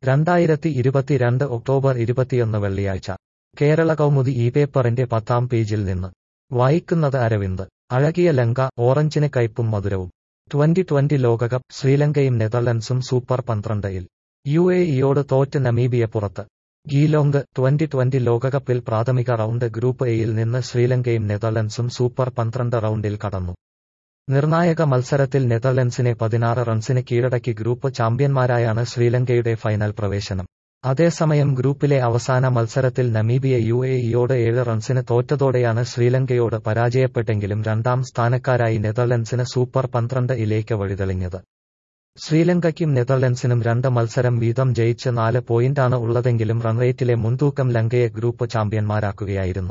രണ്ടായിരത്തി ഇരുപത്തിരണ്ട് ഒക്ടോബർ ഇരുപത്തിയൊന്ന് വെള്ളിയാഴ്ച കേരള കൗമുദി ഈ പേപ്പറിന്റെ പത്താം പേജിൽ നിന്ന് വായിക്കുന്നത് അരവിന്ദ് അഴകിയ ലങ്ക ഓറഞ്ചിന് കയ്പും മധുരവും ട്വന്റി ട്വന്റി ലോകകപ്പ് ശ്രീലങ്കയും നെതർലൻഡ്സും സൂപ്പർ പന്ത്രണ്ടിൽ യു എ ഇയോട് തോറ്റ് നമീബിയ പുറത്ത് ഗീലോങ്ക് ട്വന്റി ട്വന്റി ലോകകപ്പിൽ പ്രാഥമിക റൗണ്ട് ഗ്രൂപ്പ് എയിൽ നിന്ന് ശ്രീലങ്കയും നെതർലൻഡ്സും സൂപ്പർ പന്ത്രണ്ട് റൗണ്ടിൽ കടന്നു നിർണായക മത്സരത്തിൽ നെതർലൻഡ്സിനെ പതിനാറ് റൺസിന് കീഴടക്കി ഗ്രൂപ്പ് ചാമ്പ്യന്മാരായാണ് ശ്രീലങ്കയുടെ ഫൈനൽ പ്രവേശനം അതേസമയം ഗ്രൂപ്പിലെ അവസാന മത്സരത്തിൽ നമീബിയ യു എ ഇയോട് ഏഴ് റൺസിന് തോറ്റതോടെയാണ് ശ്രീലങ്കയോട് പരാജയപ്പെട്ടെങ്കിലും രണ്ടാം സ്ഥാനക്കാരായി നെതർലൻഡ്സിന് സൂപ്പർ പന്ത്രണ്ട് ഇലേക്ക് വഴിതെളിഞ്ഞത് ശ്രീലങ്കയ്ക്കും നെതർലൻഡ്സിനും രണ്ട് മത്സരം വീതം ജയിച്ച് നാല് പോയിന്റാണ് ഉള്ളതെങ്കിലും റൺറേറ്റിലെ മുൻതൂക്കം ലങ്കയെ ഗ്രൂപ്പ് ചാമ്പ്യന്മാരാക്കുകയായിരുന്നു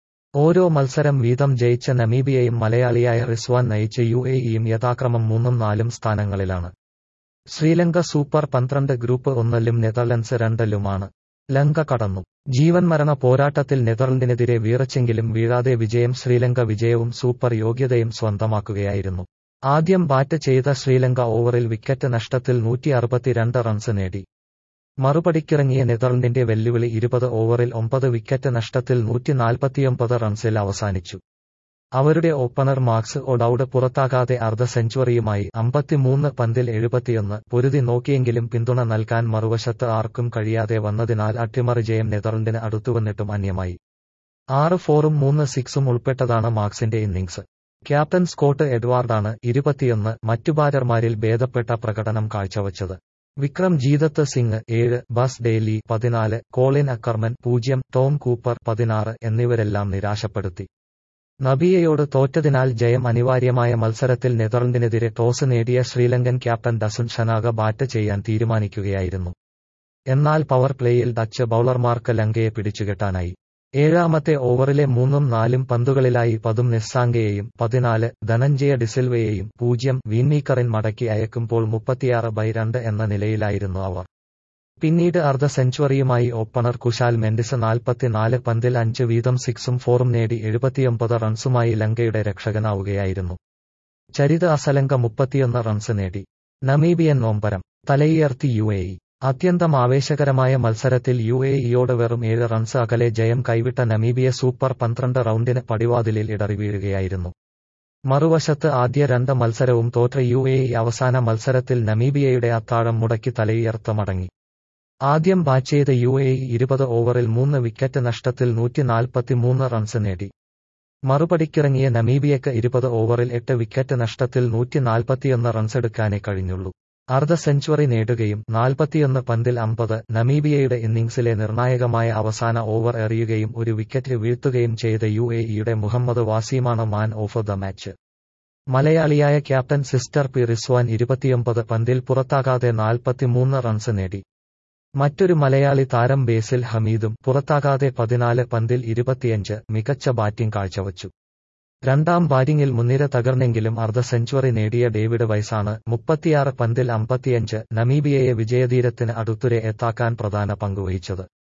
ഓരോ മത്സരം വീതം ജയിച്ച നമീബിയയും മലയാളിയായ റിസ്വാൻ നയിച്ച യു എ ഇയും യഥാക്രമം മൂന്നും നാലും സ്ഥാനങ്ങളിലാണ് ശ്രീലങ്ക സൂപ്പർ പന്ത്രണ്ട് ഗ്രൂപ്പ് ഒന്നിലും നെതർലൻഡ്സ് രണ്ടിലുമാണ് ലങ്ക കടന്നു ജീവൻ മരണ പോരാട്ടത്തിൽ നെതർലൻഡിനെതിരെ വീറച്ചെങ്കിലും വീഴാതെ വിജയം ശ്രീലങ്ക വിജയവും സൂപ്പർ യോഗ്യതയും സ്വന്തമാക്കുകയായിരുന്നു ആദ്യം ബാറ്റ് ചെയ്ത ശ്രീലങ്ക ഓവറിൽ വിക്കറ്റ് നഷ്ടത്തിൽ നൂറ്റി അറുപത്തിരണ്ട് റൺസ് നേടി മറുപടിക്കിറങ്ങിയ നെതർലൻഡിന്റെ വെല്ലുവിളി ഇരുപത് ഓവറിൽ ഒമ്പത് വിക്കറ്റ് നഷ്ടത്തിൽ നൂറ്റി നാൽപ്പത്തിയൊമ്പത് റൺസിൽ അവസാനിച്ചു അവരുടെ ഓപ്പണർ മാർക്സ് ഒഡൌഡ് പുറത്താകാതെ അർദ്ധ സെഞ്ചുറിയുമായി അമ്പത്തിമൂന്ന് പന്തിൽ എഴുപത്തിയൊന്ന് പൊരുതി നോക്കിയെങ്കിലും പിന്തുണ നൽകാൻ മറുവശത്ത് ആർക്കും കഴിയാതെ വന്നതിനാൽ അട്ടിമറി ജയം നെതർലൻഡിന് അടുത്തുവന്നിട്ടും അന്യമായി ആറ് ഫോറും മൂന്ന് സിക്സും ഉൾപ്പെട്ടതാണ് മാർക്സിന്റെ ഇന്നിംഗ്സ് ക്യാപ്റ്റൻ സ്കോട്ട് എഡ്വാർഡാണ് ഇരുപത്തിയൊന്ന് മറ്റു ബാറ്റർമാരിൽ ഭേദപ്പെട്ട പ്രകടനം കാഴ്ചവച്ചത് വിക്രം ജീതത്ത് സിംഗ് ഏഴ് ബസ് ഡെയ്ലി പതിനാല് കോളിൻ അക്കർമൻ പൂജ്യം ടോം കൂപ്പർ പതിനാറ് എന്നിവരെല്ലാം നിരാശപ്പെടുത്തി നബിയയോട് തോറ്റതിനാൽ ജയം അനിവാര്യമായ മത്സരത്തിൽ നെതർലൻഡിനെതിരെ ടോസ് നേടിയ ശ്രീലങ്കൻ ക്യാപ്റ്റൻ ഡസൻ ഷനാഗ ബാറ്റ് ചെയ്യാൻ തീരുമാനിക്കുകയായിരുന്നു എന്നാൽ പവർ പ്ലേയിൽ ഡച്ച് ബൌളർമാർക്ക് ലങ്കയെ പിടിച്ചുകെട്ടാനായി ഏഴാമത്തെ ഓവറിലെ മൂന്നും നാലും പന്തുകളിലായി പതും നിസ്സാങ്കയെയും പതിനാല് ധനഞ്ജയ ഡിസിൽവയെയും പൂജ്യം വീൻമീക്കറിൻ മടക്കി അയക്കുമ്പോൾ മുപ്പത്തിയാറ് ബൈ രണ്ട് എന്ന നിലയിലായിരുന്നു അവർ പിന്നീട് അർദ്ധ സെഞ്ചുറിയുമായി ഓപ്പണർ കുശാൽ മെൻഡിസ് നാൽപ്പത്തിനാല് പന്തിൽ അഞ്ച് വീതം സിക്സും ഫോറും നേടി എഴുപത്തിയൊമ്പത് റൺസുമായി ലങ്കയുടെ രക്ഷകനാവുകയായിരുന്നു ചരിത അസലങ്ക മുപ്പത്തിയൊന്ന് റൺസ് നേടി നമീബിയൻ നോമ്പരം തലയുയർത്തി യു എ ഇ അത്യന്തം ആവേശകരമായ മത്സരത്തിൽ യു എ ഇയോട് വെറും ഏഴ് റൺസ് അകലെ ജയം കൈവിട്ട നമീബിയ സൂപ്പർ പന്ത്രണ്ട് റൗണ്ടിന് പടിവാതിലിൽ ഇടറി വീഴുകയായിരുന്നു മറുവശത്ത് ആദ്യ രണ്ട് മത്സരവും തോറ്റ യു എ ഇ അവസാന മത്സരത്തിൽ നമീബിയയുടെ അത്താഴം മുടക്കി തലയുയർത്ത മടങ്ങി ആദ്യം ബാറ്റ് ചെയ്ത യു എ ഇ ഇരുപത് ഓവറിൽ മൂന്ന് വിക്കറ്റ് നഷ്ടത്തിൽ നൂറ്റി നാൽപ്പത്തിമൂന്ന് റൺസ് നേടി മറുപടിക്കിറങ്ങിയ നമീബിയക്ക് ഇരുപത് ഓവറിൽ എട്ട് വിക്കറ്റ് നഷ്ടത്തിൽ നൂറ്റി നാൽപ്പത്തിയൊന്ന് റൺസെടുക്കാനേ കഴിഞ്ഞുള്ളൂ അർദ്ധ സെഞ്ചുറി നേടുകയും നാൽപ്പത്തിയൊന്ന് പന്തിൽ അമ്പത് നമീബിയയുടെ ഇന്നിംഗ്സിലെ നിർണായകമായ അവസാന ഓവർ എറിയുകയും ഒരു വിക്കറ്റ് വീഴ്ത്തുകയും ചെയ്ത യു എ ഇയുടെ മുഹമ്മദ് വാസീമാണ് മാൻ ഓഫ് ദ മാച്ച് മലയാളിയായ ക്യാപ്റ്റൻ സിസ്റ്റർ പി റിസ്വാൻ ഇരുപത്തിയൊമ്പത് പന്തിൽ പുറത്താകാതെ നാൽപ്പത്തിമൂന്ന് റൺസ് നേടി മറ്റൊരു മലയാളി താരം ബേസിൽ ഹമീദും പുറത്താകാതെ പതിനാല് പന്തിൽ ഇരുപത്തിയഞ്ച് മികച്ച ബാറ്റിംഗ് കാഴ്ചവച്ചു രണ്ടാം ബാറ്റിംഗിൽ മുൻനിര തകർന്നെങ്കിലും അർദ്ധ സെഞ്ചുറി നേടിയ ഡേവിഡ് വൈസാണ് മുപ്പത്തിയാറ് പന്തിൽ അമ്പത്തിയഞ്ച് നമീബിയയെ വിജയതീരത്തിന് അടുത്തുരെ എത്താക്കാൻ പ്രധാന പങ്കുവഹിച്ചത്